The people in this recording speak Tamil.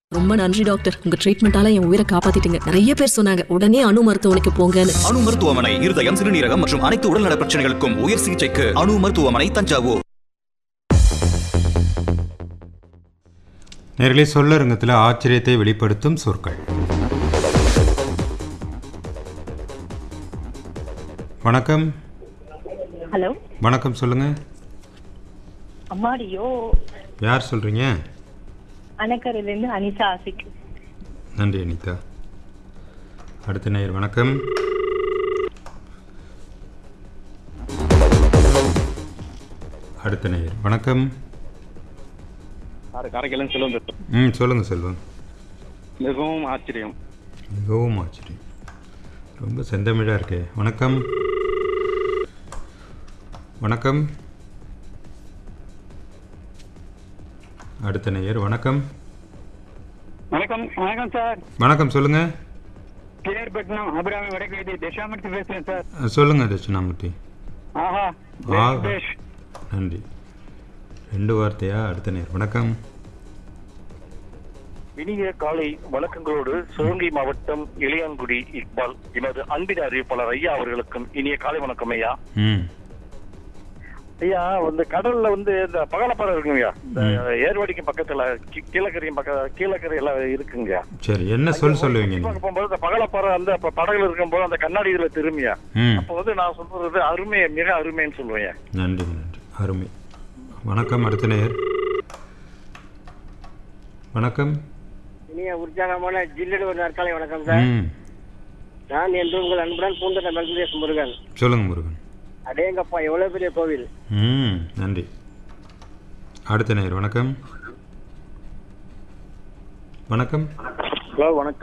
ரொம்ப நன்றி டாக்டர் உங்க ட்ரீட்மெண்டால என் உயிரை காப்பாத்திட்டீங்க நிறைய பேர் சொன்னாங்க உடனே அணு மருத்துவமனைக்கு போங்கன்னு அணு மருத்துவமனை இருதயம் சிறுநீரகம் மற்றும் அனைத்து உடல்நல பிரச்சனைகளுக்கும் உயர் சிகிச்சைக்கு அணு மருத்துவமனை தஞ்சாவூர் நேர்களே சொல்லரங்கத்தில் ஆச்சரியத்தை வெளிப்படுத்தும் சொற்கள் வணக்கம் ஹலோ வணக்கம் சொல்லுங்க அம்மாடியோ யார் சொல்றீங்க அணக்கரையிலேருந்து அனிதா ஆசிக் நன்றி அனிதா அடுத்த நேயர் வணக்கம் அடுத்த நேயர் வணக்கம் சார் காரைக்காலம் செல்வம் பேசுறேன். ம் சொல்லுங்க செல்வம் மிகவும் ஆச்சரியம் மிகவும் ஆச்சரியம் ரொம்ப செந்தமிழாக இருக்கே வணக்கம் வணக்கம் அடுத்த நேயர் வணக்கம் வணக்கம் வணக்கம் சார் வணக்கம் சொல்லுங்க கேர்பட்டினம் அபிராமி வடக்கு தசாமூர்த்தி பேசுறேன் சார் அஹ், சொல்லுங்க தட்சிணாமூர்த்தி ஆஹா ஆஹா. பேஷ், பேஷ். நன்றி ரெண்டு வார்த்தையா அடுத்த நேயர் வணக்கம் இனிய காலை வணக்கங்களோடு சிவகங்கை மாவட்டம் இளையான்குடி இக்பால் எமது அன்பின் அறிவிப்பாளர் ஐயா அவர்களுக்கும் இனிய காலை வணக்கம் ஐயா ம் ஐயா வந்து கடல்ல வந்து இந்த பகலப்பறம் இருக்குங்கய்யா இந்த ஏர்வாடிக்கு பக்கத்துல கீ- கீழக்கரையும் பக்க கீழக்கரை எல்லாம் இருக்குங்கய்யா சரி என்ன சொல் சொல்லுவீங்க சுத்தி நீங்க பார்க்க போகும்போது இந்த பகலப்பறம் அந்த ப- படகுல இருக்கும்போது அந்த கண்ணாடி இதுல திரும்பியா ம் அப்போ வந்து நான் சொல்றது அருமை மிக அருமைன்னு சொல்லுவேன் நன்றி நன்றி அருமை வணக்கம் அடுத்த நேயர் வணக்கம் இனிய உற்சாகமான ஜில்லடு ஒரு நாற்காலை வணக்கம் சார் ம் நான் என்று உங்கள் அன்புடன் பூந்தட்ட மெல்குதேஷ் முருகன் சொல்லுங்க முருகன் அடேங்கப்பா எவ்வளவு பெரிய கோவில் ம் நன்றி அடுத்த நேயர் வணக்கம் வணக்கம் ஹலோ வணக்கம்